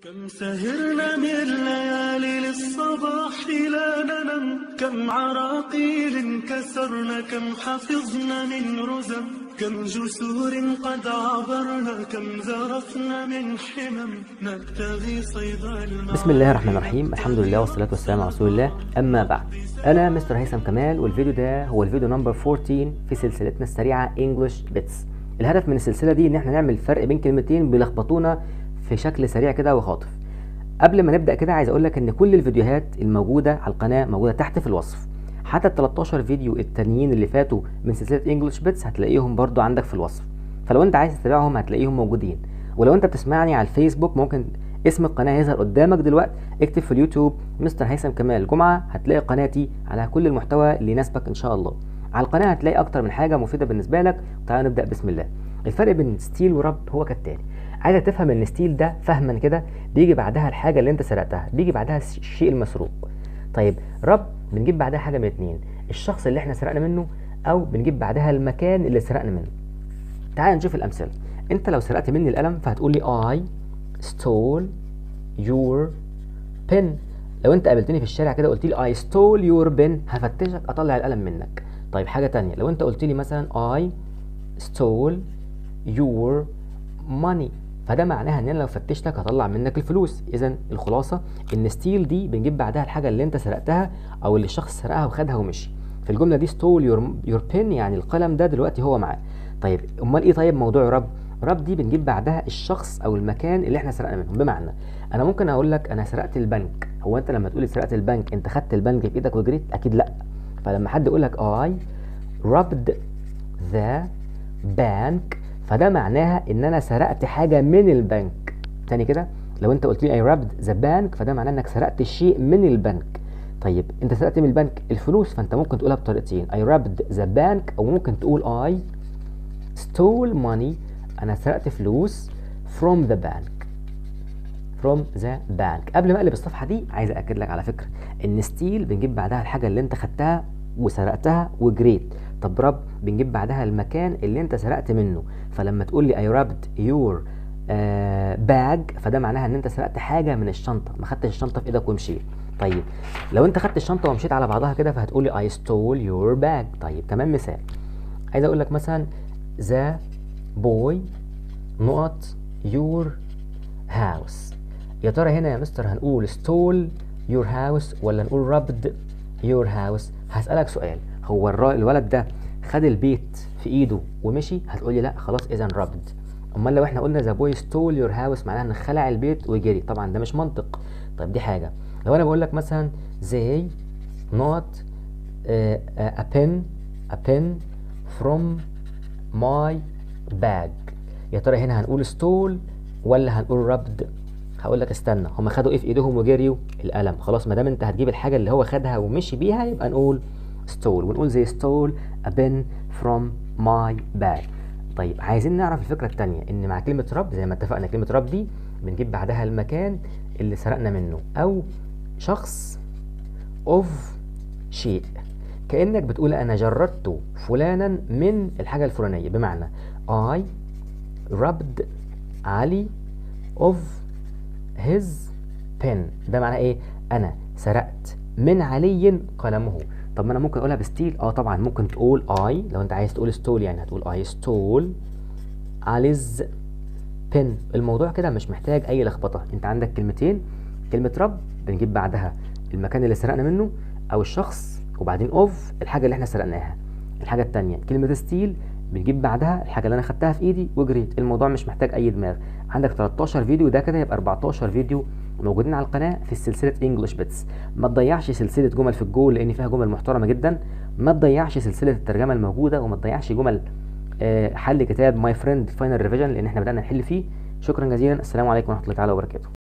كم سهرنا من ليالي للصباح لا ننم كم عراقيل كسرنا كم حفظنا من رزم كم جسور قد عبرنا كم ذرفنا من حمم نبتغي صيد المعارف بسم الله الرحمن الرحيم الحمد لله والصلاة والسلام على رسول الله أما بعد أنا مستر هيثم كمال والفيديو ده هو الفيديو نمبر 14 في سلسلتنا السريعة English Bits الهدف من السلسلة دي إن احنا نعمل فرق بين كلمتين بيلخبطونا في شكل سريع كده وخاطف قبل ما نبدأ كده عايز أقول لك إن كل الفيديوهات الموجودة على القناة موجودة تحت في الوصف حتى ال 13 فيديو التانيين اللي فاتوا من سلسلة English Bits هتلاقيهم برضو عندك في الوصف فلو انت عايز تتابعهم هتلاقيهم موجودين ولو انت بتسمعني على الفيسبوك ممكن اسم القناة يظهر قدامك دلوقتي اكتب في اليوتيوب مستر هيثم كمال جمعة هتلاقي قناتي على كل المحتوى اللي يناسبك ان شاء الله على القناة هتلاقي اكتر من حاجة مفيدة بالنسبة لك تعالى نبدأ بسم الله الفرق بين ستيل ورب هو كالتالي عايزك تفهم ان ستيل ده فهما كده بيجي بعدها الحاجة اللي انت سرقتها بيجي بعدها الشيء المسروق طيب رب بنجيب بعدها حاجة من اتنين الشخص اللي احنا سرقنا منه او بنجيب بعدها المكان اللي سرقنا منه تعال نشوف الامثله انت لو سرقت مني القلم فهتقول لي I stole your pen لو انت قابلتني في الشارع كده قلت لي I stole your pen هفتشك اطلع القلم منك طيب حاجه تانية لو انت قلت لي مثلا I stole your money فده معناها ان انا لو فتشتك هطلع منك الفلوس اذا الخلاصه ان ستيل دي بنجيب بعدها الحاجه اللي انت سرقتها او اللي الشخص سرقها وخدها ومشي في الجمله دي stole your your pen يعني القلم ده دلوقتي هو معاه طيب امال ايه طيب موضوع رب رب دي بنجيب بعدها الشخص او المكان اللي احنا سرقنا منهم بمعنى انا ممكن اقول لك انا سرقت البنك هو انت لما تقولي سرقت البنك انت خدت البنك في ايدك وجريت اكيد لا فلما حد يقول لك I robbed the bank فده معناها ان انا سرقت حاجه من البنك تاني كده لو انت قلت لي I robbed the bank فده معناه انك سرقت شيء من البنك طيب انت سرقت من البنك الفلوس فانت ممكن تقولها بطريقتين I robbed the bank او ممكن تقول I stole money انا سرقت فلوس from the bank from the bank قبل ما اقلب الصفحه دي عايز اكد لك على فكره ان ستيل بنجيب بعدها الحاجه اللي انت خدتها وسرقتها وجريت طب رب بنجيب بعدها المكان اللي انت سرقت منه فلما تقول لي I robbed your باج فده معناها ان انت سرقت حاجه من الشنطه ما خدتش الشنطه في ايدك ومشيت طيب لو انت خدت الشنطه ومشيت على بعضها كده فهتقول لي I stole your bag طيب كمان مثال عايز اقول لك مثلا the boy نقط your house يا ترى هنا يا مستر هنقول stole your house ولا نقول robbed your house هسألك سؤال هو الرا- الولد ده خد البيت في ايده ومشي هتقولي لا خلاص اذا robbed امال لو احنا قلنا the boy stole your house معناها ان خلع البيت وجري طبعا ده مش منطق طيب دي حاجه لو انا بقول لك مثلا they not uh, a pen a pen from my bag يا ترى هنا هنقول stole ولا هنقول robbed هقول لك استنى هما خدوا ايه في ايديهم وجريوا القلم خلاص ما دام انت هتجيب الحاجه اللي هو خدها ومشي بيها يبقى نقول stole ونقول زي stole a pen from my bag طيب عايزين نعرف الفكره الثانيه ان مع كلمه رب زي ما اتفقنا كلمه رب دي بنجيب بعدها المكان اللي سرقنا منه او شخص of شيء كانك بتقول انا جردت فلانا من الحاجه الفلانيه بمعنى I robbed علي of his pen ده معناه ايه انا سرقت من علي قلمه طب ما انا ممكن اقولها بستيل اه طبعا ممكن تقول I لو انت عايز تقول stole يعني هتقول I stole علي's pen الموضوع كده مش محتاج اي لخبطه انت عندك كلمتين كلمه رب بنجيب بعدها المكان اللي سرقنا منه او الشخص وبعدين اوف الحاجه اللي احنا سرقناها الحاجه التانية كلمه ستيل بنجيب بعدها الحاجه اللي انا خدتها في ايدي وجريت الموضوع مش محتاج اي دماغ عندك 13 فيديو ده كده يبقى 14 فيديو موجودين على القناه في سلسله انجلش بيتس ما تضيعش سلسله جمل في الجول لان فيها جمل محترمه جدا ما تضيعش سلسله الترجمه الموجوده وما تضيعش جمل آه، حل كتاب ماي فريند فاينل ريفيجن لان احنا بدانا نحل فيه شكرا جزيلا السلام عليكم ورحمه الله تعالى وبركاته